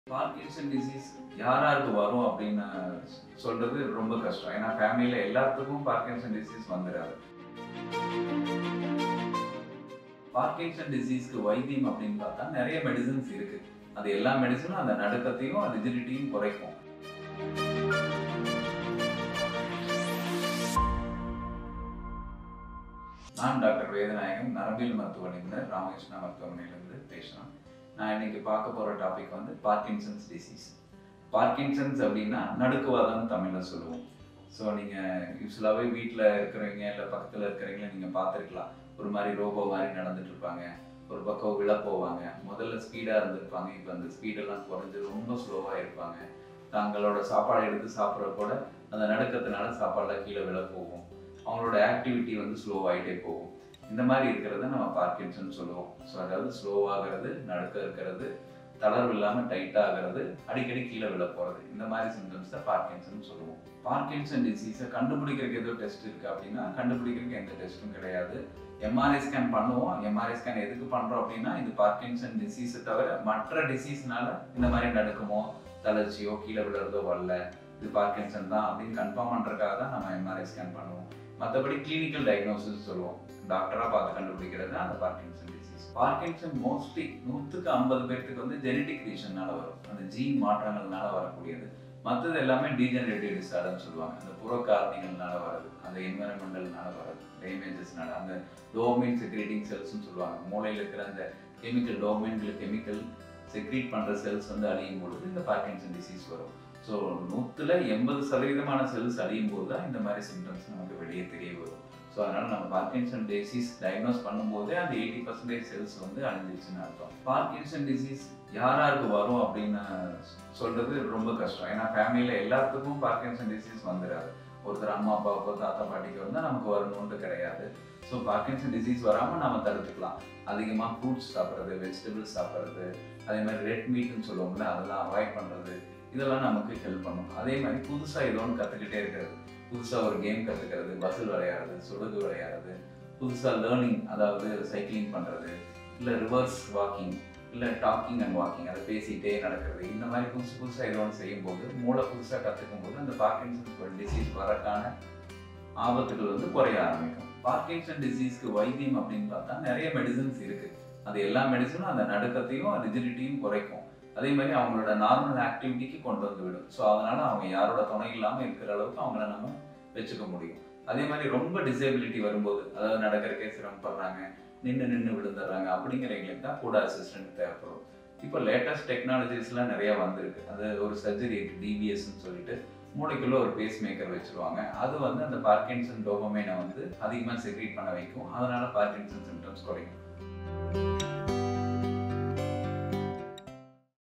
Parkinson disease யார் யாருக்கு வரும் அப்படின்னு சொல்றது ரொம்ப கஷ்டம் ஏன்னா ஃபேமிலியில எல்லாத்துக்கும் பார்க்கின்சன் டிசீஸ் வந்துடாது பார்க்கின்சன் டிசீஸ்க்கு வைத்தியம் அப்படின்னு பார்த்தா நிறைய மெடிசன்ஸ் இருக்கு அது எல்லா மெடிசனும் அந்த நடுக்கத்தையும் ரிஜிடிட்டியும் குறைக்கும் நான் டாக்டர் வேதநாயகம் நரம்பியல் மருத்துவ நிபுணர் ராமகிருஷ்ணா மருத்துவமனையிலிருந்து பேசுகிறேன் நான் இன்னைக்கு பார்க்க போகிற டாபிக் வந்து பார்க்கின்சன்ஸ் டிசீஸ் பார்க்கின்சன்ஸ் அப்படின்னா நடுக்குவாதம் தமிழில் சொல்லுவோம் ஸோ நீங்கள் யூஸ்வலாகவே வீட்டில் இருக்கிறவங்க இல்லை பக்கத்தில் இருக்கிறவங்கள நீங்கள் பார்த்துருக்கலாம் ஒரு மாதிரி ரோபோ மாதிரி நடந்துட்டு இருப்பாங்க ஒரு பக்கம் விழ போவாங்க முதல்ல ஸ்பீடாக இருந்திருப்பாங்க இப்போ அந்த ஸ்பீடெல்லாம் குறைஞ்சு ரொம்ப ஸ்லோவாக இருப்பாங்க தங்களோட சாப்பாடை எடுத்து சாப்பிட்ற கூட அந்த நடுக்கத்தினால சாப்பாடெல்லாம் கீழே விழ போகும் அவங்களோட ஆக்டிவிட்டி வந்து ஸ்லோவாகிட்டே போகும் இந்த மாதிரி இருக்கிறத நம்ம பார்க்கின்சன் சொல்லுவோம் ஸோ அதாவது ஸ்லோவாகிறது நடுக்க இருக்கிறது தளர்வு இல்லாமல் டைட்டாக ஆகிறது அடிக்கடி கீழே விழ போகிறது இந்த மாதிரி சிம்டம்ஸ் தான் பார்க்கின்சன் சொல்லுவோம் பார்க்கின்சன் டிசீஸை கண்டுபிடிக்கிறதுக்கு ஏதோ டெஸ்ட் இருக்குது அப்படின்னா கண்டுபிடிக்கிறதுக்கு எந்த டெஸ்ட்டும் கிடையாது எம்ஆர்ஐ ஸ்கேன் பண்ணுவோம் எம்ஆர்ஐ ஸ்கேன் எதுக்கு பண்ணுறோம் அப்படின்னா இது பார்க்கின்சன் டிசீஸை தவிர மற்ற டிசீஸ்னால இந்த மாதிரி நடுக்குமோ தளர்ச்சியோ கீழே விழுறதோ வரல இது பார்க்கின்சன் தான் அப்படின்னு கன்ஃபார்ம் பண்ணுறதுக்காக தான் நம்ம எம்ஆர்ஐ ஸ்கேன் பண்ணுவோம் மற்றபடி கிளினிக்கல் டயக்னோசிஸ் சொல்லுவோம் டாக்டராக பார்த்து கண்டுபிடிக்கிறது அந்த பார்க்கின்சன் டிசீஸ் பார்க்கின்சன் மோஸ்ட்லி நூற்றுக்கு ஐம்பது பேர்த்துக்கு வந்து ஜெனட்டிக் ரீசன்னால வரும் அந்த ஜீன் மாற்றங்கள்னால வரக்கூடியது மற்றது எல்லாமே டீஜெனரேட்டிவ் டிசார்டர்னு சொல்லுவாங்க அந்த புற காரணிகள்னால வர்றது அந்த என்வரன்மெண்டல்னால வர்றது டேமேஜஸ்னால அந்த டோமின் செக்ரேட்டிங் செல்ஸ்னு சொல்லுவாங்க மூளையில் இருக்கிற அந்த கெமிக்கல் டோமின்ல கெமிக்கல் செக்ரீட் பண்ணுற செல்ஸ் வந்து அழியும் பொழுது இந்த பார்க்கின்சன் டிசீஸ் வரும் ஸோ நூற்றுல எண்பது சதவீதமான செல்ஸ் அழியும் போது தான் இந்த மாதிரி சிம்டம்ஸ் நமக்கு வெளியே தெரிய வரும் ஸோ அதனால் நம்ம பார்க்கின்சன் டிசீஸ் டயக்னோஸ் பண்ணும்போதே அந்த எயிட்டி பர்சன்டேஜ் செல்ஸ் வந்து அழிஞ்சிருச்சுன்னு அர்த்தம் பார்க்கின்சன் டிசீஸ் யார் யாருக்கு வரும் அப்படின்னு சொல்றது ரொம்ப கஷ்டம் ஏன்னா ஃபேமிலியில் எல்லாத்துக்கும் பார்க்கின்சன் டிசீஸ் வந்துடாது ஒருத்தர் அம்மா அப்பாவுக்கோ தாத்தா பாட்டிக்கு வந்தால் நமக்கு வரணுன்ட்டு கிடையாது ஸோ பார்க்கின்சன் டிசீஸ் வராமல் நம்ம தடுத்துக்கலாம் அதிகமாக ஃப்ரூட்ஸ் சாப்பிட்றது வெஜிடபிள்ஸ் சாப்பிட்றது அதே மாதிரி ரெட் மீட்னு சொல்லுவோம்ல அதெல்லாம் அவாய்ட் பண்ணுறது இதெல்லாம் நமக்கு ஹெல்ப் பண்ணும் அதே மாதிரி புதுசாக ஏதோ ஒன்று கற்றுக்கிட்டே இருக்கிறது புதுசாக ஒரு கேம் கற்றுக்கிறது பஸ்ஸில் விளையாடுறது சுடுகு விளையாடுறது புதுசாக லேர்னிங் அதாவது சைக்கிளிங் பண்ணுறது இல்லை ரிவர்ஸ் வாக்கிங் இல்லை டாக்கிங் அண்ட் வாக்கிங் அதை பேசிகிட்டே நடக்கிறது இந்த மாதிரி புதுசு புதுசாக ஏதோ ஒன்று செய்யும்போது மூளை புதுசாக கற்றுக்கும் போது அந்த பார்க்கின்சன் டிசீஸ் வரக்கான ஆபத்துகள் வந்து குறைய ஆரம்பிக்கும் பார்க்கின்சன் டிசீஸ்க்கு வைத்தியம் அப்படின்னு பார்த்தா நிறைய மெடிசன்ஸ் இருக்குது அது எல்லா மெடிசனும் அந்த நடுக்கத்தையும் ரிஜிடிட்டியும் குறைக்கும் அதே மாதிரி அவங்களோட நார்மல் ஆக்டிவிட்டிக்கு கொண்டு வந்து விடும் ஸோ அதனால அவங்க யாரோட துணை இல்லாமல் இருக்கிற அளவுக்கு அவங்கள நம்ம வச்சுக்க முடியும் அதே மாதிரி ரொம்ப டிசேபிலிட்டி வரும்போது அதாவது நடக்கிறக்கே சிரமப்படுறாங்க நின்று நின்று விழுந்துடுறாங்க அப்படிங்கிறவங்களுக்கு தான் கூட அசிஸ்டன்ட் தேவைப்படும் இப்போ லேட்டஸ்ட் டெக்னாலஜிஸ்லாம் நிறைய வந்திருக்கு அது ஒரு சர்ஜரி டிபிஎஸ்ன்னு சொல்லிட்டு மூளைக்குள்ள ஒரு பேஸ் மேக்கர் வச்சுருவாங்க அது வந்து அந்த பார்க்கின்சன் டோபமைனை வந்து அதிகமாக செக்ரீட் பண்ண வைக்கும் அதனால பார்க்கின்சன் சிம்டம்ஸ் குறையும்